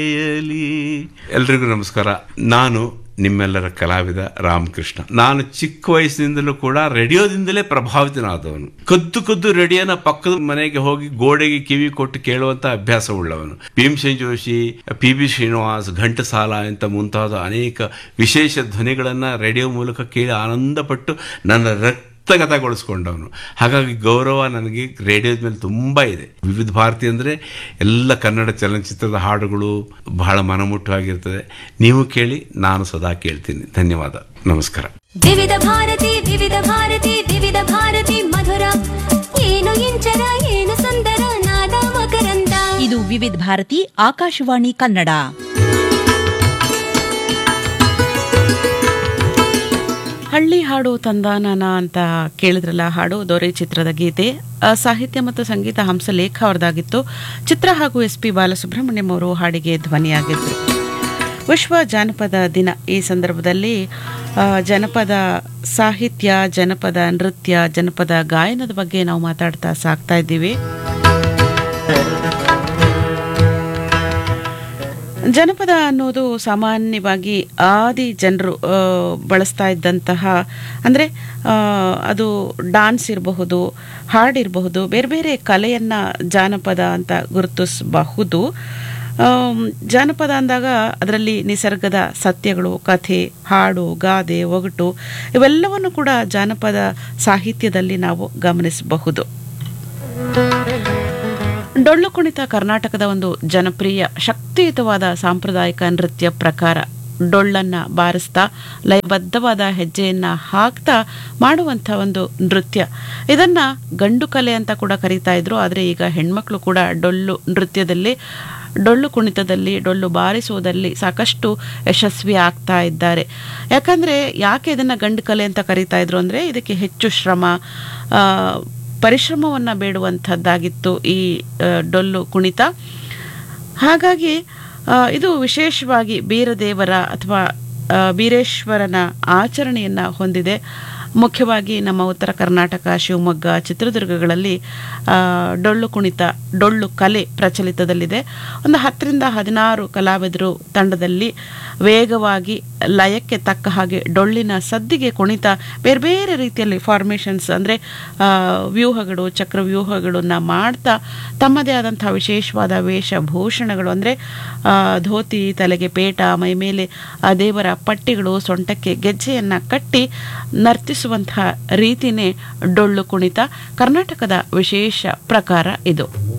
ಎಲ್ರಿಗೂ ನಮಸ್ಕಾರ ನಾನು ನಿಮ್ಮೆಲ್ಲರ ಕಲಾವಿದ ರಾಮಕೃಷ್ಣ ನಾನು ಚಿಕ್ಕ ವಯಸ್ಸಿನಿಂದಲೂ ಕೂಡ ರೇಡಿಯೋದಿಂದಲೇ ಪ್ರಭಾವಿತನಾದವನು ಕದ್ದು ಕದ್ದು ರೇಡಿಯೋನ ಪಕ್ಕದ ಮನೆಗೆ ಹೋಗಿ ಗೋಡೆಗೆ ಕಿವಿ ಕೊಟ್ಟು ಕೇಳುವಂತ ಅಭ್ಯಾಸ ಉಳ್ಳವನು ಭೀಮಸೇನ್ ಜೋಶಿ ಪಿ ಬಿ ಶ್ರೀನಿವಾಸ್ ಘಂಟಸಾಲ ಅಂತ ಮುಂತಾದ ಅನೇಕ ವಿಶೇಷ ಧ್ವನಿಗಳನ್ನ ರೇಡಿಯೋ ಮೂಲಕ ಕೇಳಿ ಆನಂದಪಟ್ಟು ನನ್ನ ರಕ್ತ ಹಸ್ತಗತಗೊಳಿಸ್ಕೊಂಡವನು ಹಾಗಾಗಿ ಗೌರವ ನನಗೆ ರೇಡಿಯೋದ ಮೇಲೆ ತುಂಬ ಇದೆ ವಿವಿಧ ಭಾರತಿ ಅಂದರೆ ಎಲ್ಲ ಕನ್ನಡ ಚಲನಚಿತ್ರದ ಹಾಡುಗಳು ಬಹಳ ಮನಮುಟ್ಟವಾಗಿರ್ತದೆ ನೀವು ಕೇಳಿ ನಾನು ಸದಾ ಕೇಳ್ತೀನಿ ಧನ್ಯವಾದ ನಮಸ್ಕಾರ ವಿವಿಧ ಭಾರತಿ ವಿವಿಧ ಭಾರತಿ ವಿವಿಧ ಭಾರತಿ ಮಧುರ ಏನು ಇಂಚರ ಏನು ಸುಂದರ ನಾದ ಮಕರಂದ ಇದು ವಿವಿಧ ಭಾರತಿ ಆಕಾಶವಾಣಿ ಕನ್ನಡ ಹಳ್ಳಿ ಹಾಡು ತಂದಾನನ ಅಂತ ಕೇಳಿದ್ರಲ್ಲ ಹಾಡು ದೊರೆ ಚಿತ್ರದ ಗೀತೆ ಆ, ಸಾಹಿತ್ಯ ಮತ್ತು ಸಂಗೀತ ಹಂಸಲೇಖ ಅವರದಾಗಿತ್ತು ಚಿತ್ರ ಹಾಗೂ ಎಸ್ ಪಿ ಬಾಲಸುಬ್ರಹ್ಮಣ್ಯಂ ಅವರು ಹಾಡಿಗೆ ಧ್ವನಿಯಾಗಿದ್ದರು ವಿಶ್ವ ಜಾನಪದ ದಿನ ಈ ಸಂದರ್ಭದಲ್ಲಿ ಆ, ಜನಪದ ಸಾಹಿತ್ಯ ಜನಪದ ನೃತ್ಯ ಜನಪದ ಗಾಯನದ ಬಗ್ಗೆ ನಾವು ಮಾತಾಡ್ತಾ ಸಾಕ್ತಾ ಇದ್ದೀವಿ ಜನಪದ ಅನ್ನೋದು ಸಾಮಾನ್ಯವಾಗಿ ಆದಿ ಜನರು ಆ, ಬಳಸ್ತಾ ಇದ್ದಂತಹ ಅಂದರೆ ಅದು ಡಾನ್ಸ್ ಇರಬಹುದು ಹಾಡಿರಬಹುದು ಬೇರೆ ಬೇರೆ ಕಲೆಯನ್ನು ಜಾನಪದ ಅಂತ ಗುರುತಿಸಬಹುದು ಆಮ್, ಜಾನಪದ ಅಂದಾಗ ಅದರಲ್ಲಿ ನಿಸರ್ಗದ ಸತ್ಯಗಳು ಕಥೆ ಹಾಡು ಗಾದೆ ಒಗಟು ಇವೆಲ್ಲವನ್ನು ಕೂಡ ಜಾನಪದ ಸಾಹಿತ್ಯದಲ್ಲಿ ನಾವು ಗಮನಿಸಬಹುದು ಡೊಳ್ಳು ಕುಣಿತ ಕರ್ನಾಟಕದ ಒಂದು ಜನಪ್ರಿಯ ಶಕ್ತಿಯುತವಾದ ಸಾಂಪ್ರದಾಯಿಕ ನೃತ್ಯ ಪ್ರಕಾರ ಡೊಳ್ಳನ್ನ ಬಾರಿಸ್ತಾ ಲಯಬದ್ಧವಾದ ಹೆಜ್ಜೆಯನ್ನ ಹಾಕ್ತಾ ಮಾಡುವಂಥ ಒಂದು ನೃತ್ಯ ಇದನ್ನ ಗಂಡು ಕಲೆ ಅಂತ ಕೂಡ ಕರೀತಾ ಇದ್ರು ಆದರೆ ಈಗ ಹೆಣ್ಮಕ್ಳು ಕೂಡ ಡೊಳ್ಳು ನೃತ್ಯದಲ್ಲಿ ಡೊಳ್ಳು ಕುಣಿತದಲ್ಲಿ ಡೊಳ್ಳು ಬಾರಿಸುವುದರಲ್ಲಿ ಸಾಕಷ್ಟು ಯಶಸ್ವಿ ಆಗ್ತಾ ಇದ್ದಾರೆ ಯಾಕಂದ್ರೆ ಯಾಕೆ ಇದನ್ನ ಗಂಡು ಕಲೆ ಅಂತ ಕರೀತಾ ಇದ್ರು ಅಂದ್ರೆ ಇದಕ್ಕೆ ಹೆಚ್ಚು ಶ್ರಮ ಆ, ಪರಿಶ್ರಮವನ್ನು ಬೇಡುವಂಥದ್ದಾಗಿತ್ತು ಈ ಆ, ಡೊಳ್ಳು ಕುಣಿತ ಹಾಗಾಗಿ ಆ, ಇದು ವಿಶೇಷವಾಗಿ ಬೀರದೇವರ ಅಥವಾ ಆ, ಬೀರೇಶ್ವರನ ಆಚರಣೆಯನ್ನು ಹೊಂದಿದೆ ಮುಖ್ಯವಾಗಿ ನಮ್ಮ ಉತ್ತರ ಕರ್ನಾಟಕ ಶಿವಮೊಗ್ಗ ಚಿತ್ರದುರ್ಗಗಳಲ್ಲಿ ಆ, ಡೊಳ್ಳು ಕುಣಿತ ಡೊಳ್ಳು ಕಲೆ ಪ್ರಚಲಿತದಲ್ಲಿದೆ ಒಂದು ಹತ್ತರಿಂದ ಹದಿನಾರು ಕಲಾವಿದರು ತಂಡದಲ್ಲಿ ವೇಗವಾಗಿ ಲಯಕ್ಕೆ ತಕ್ಕ ಹಾಗೆ ಡೊಳ್ಳಿನ ಸದ್ದಿಗೆ ಕುಣಿತ ಬೇರೆ ಬೇರೆ ರೀತಿಯಲ್ಲಿ ಫಾರ್ಮೇಷನ್ಸ್ ಅಂದರೆ ವ್ಯೂಹಗಳು ಚಕ್ರವ್ಯೂಹಗಳನ್ನು ಮಾಡ್ತಾ ತಮ್ಮದೇ ಆದಂಥ ವಿಶೇಷವಾದ ವೇಷಭೂಷಣಗಳು ಅಂದರೆ ಧೋತಿ ತಲೆಗೆ ಪೇಟ ಮೈ ಮೇಲೆ ಆ ದೇವರ ಪಟ್ಟಿಗಳು ಸೊಂಟಕ್ಕೆ ಗೆಜ್ಜೆಯನ್ನು ಕಟ್ಟಿ ನರ್ತಿಸುವಂತಹ ರೀತಿನೇ ಡೊಳ್ಳು ಕುಣಿತ ಕರ್ನಾಟಕದ ವಿಶೇಷ ಪ್ರಕಾರ ಇದು